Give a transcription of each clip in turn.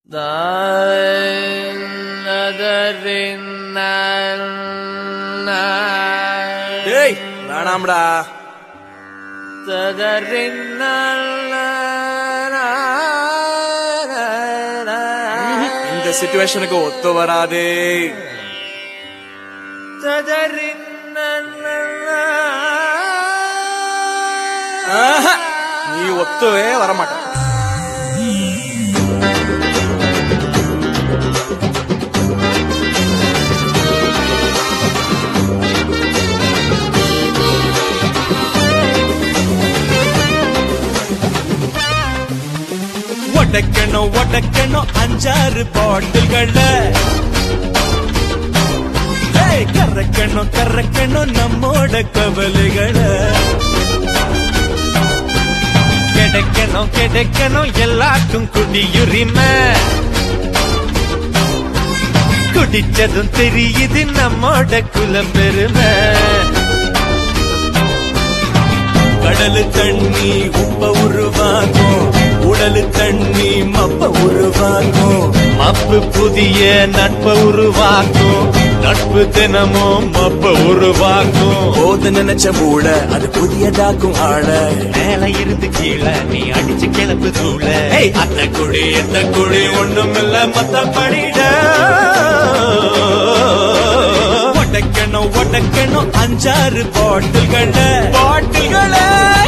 டேய் வேணாம்டா இந்த சிச்சுவேஷனுக்கு ஒத்து வராதே ஆஹா, நீ ஒத்துவே வரமாட்ட ஒடக்கணும் ஒடக்கணும் அஞ்சாறு பாட்டில்கள ஏய், கறக்கணும் கறக்கணும் நம்மோட கவலைகளை கிடைக்கணும் கிடைக்கணும் எல்லாருக்கும் குடியுரிமை குடிச்சதும் தெரியுது நம்மோட குலம் பெருமை கடலு தண்ணி உப்ப உருவாகும் உடலு தண்ணி மப்ப உருவாக்கும் மப்பு புதிய நட்ப உருவாக்கும் நட்பு தினமும் மப்ப உருவாக்கும் போது நினைச்ச மூட அது புதியதாக்கும் ஆள மேல இருந்து கீழே நீ அடிச்சு கிளப்பு தூள அந்த குடி எந்த குடி ஒண்ணும் இல்ல மத்த படிட ஒடக்கணும் ஒடக்கணும் அஞ்சாறு பாட்டில்கள பாட்டில்களே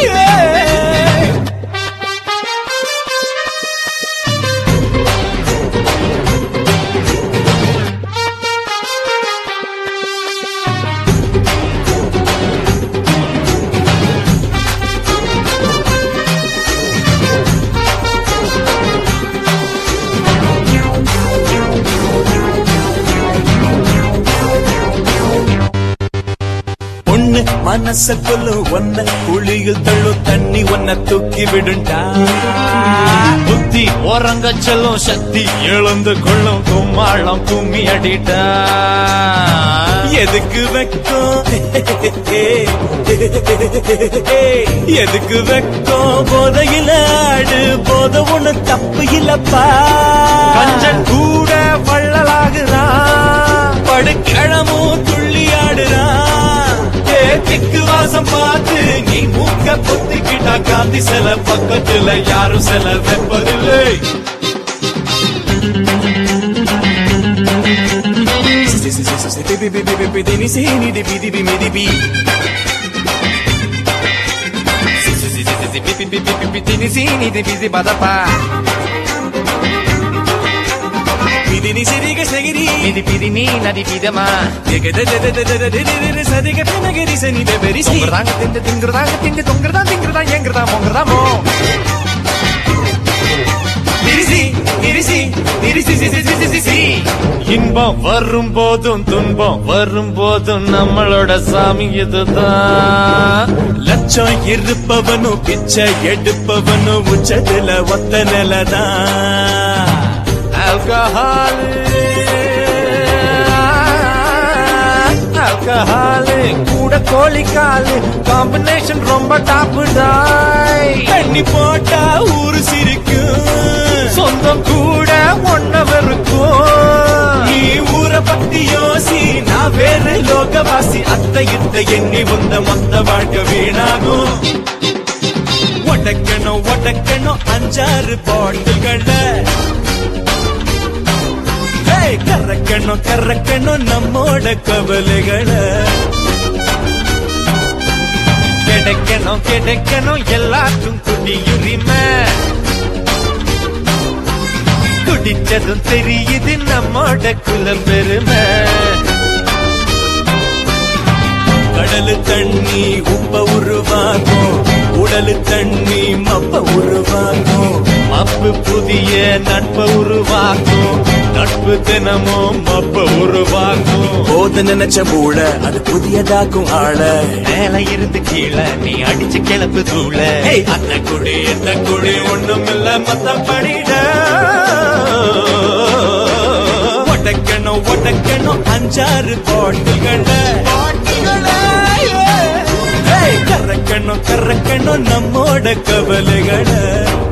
பொண்ணு மனச கொல்லு ஒன்ன குழியில் தள்ளும் தண்ணி ஒன்ன தூக்கி விடுண்டா புத்தி ஓரங்க செல்லும் சக்தி எழுந்து கொள்ளும் கும்மாளம் கும்மி அடிட்டா எதுக்கு வெக்கம் எதுக்கு வெக்கம் போதையில ஆடு போத ஒண்ணு தப்பு இல்லப்பா கஞ்சன் கூட வள்ளலாகுறான் படுக்கிழமும் துள்ளி ஆடுறான் திக்கு வாசம் பார்த்து நீ மூக்க பொத்திக்கிட்டா காந்தி சில பக்கத்துல யாரும் சில வெப்பதில்லை Pidi pidi mi nadi pidama சரி Tonggrang tinde tinggrang tinde tonggrang tinggrang yengrang mongramo நிரிசி நிரிசி நிரிசி சி, சி, சி, சி, சி, சி. இன்பம் வரும் போதும் துன்பம் வரும் போதும் நம்மளோட சாமி இதுதான் லட்சம் இருப்பவனும் பிச்சை எடுப்பவனும் உச்சத்துல ஒத்த நிலதான் ஆல்கஹால் ஆல்கஹால் கூட கோழிக்கால் காம்பினேஷன் ரொம்ப டாப்பு டாய் தண்ணி போட்டா ஊரு சிரிக்கும் சொந்தம் கூட ஒன்னவருக்கும் நீ ஊரை பத்தி யோசி நான் வேறு லோகவாசி அத்தை இத்த எண்ணி வந்த மொத்த வாழ்க்கை வீணாகும் ஒடக்கணும் ஒடக்கணும் அஞ்சாறு பாட்டுகள ஏய், கறக்கணும் கறக்கணும் நம்மோட கவலைகளை கிடைக்கணும் கிடைக்கணும் எல்லாருக்கும் குடியுரிமை குடிச்சதும் தெரியுது நம்மோட குலம் பெருமை கடலு தண்ணி உப்ப உருவாக்கும் உடலு தண்ணி மப்ப உருவாக்கும் மப்பு புதிய நட்ப உருவாக்கும் நட்பு தினமும் மப்ப உருவாக்கும் போது நினைச்ச மூட அது புதியதாக்கும் ஆள மேல இருந்து கீழே நீ அடிச்சு கிளப்பு தூள அந்த குடி இந்த குடி ஒண்ணும் இல்ல மத்த படிட ஒடக்கணும் ஒடக்கணும் அஞ்சாறு பாட்டுகள கறக்கணும் கறக்கணும் நம்மோட கவலைகளை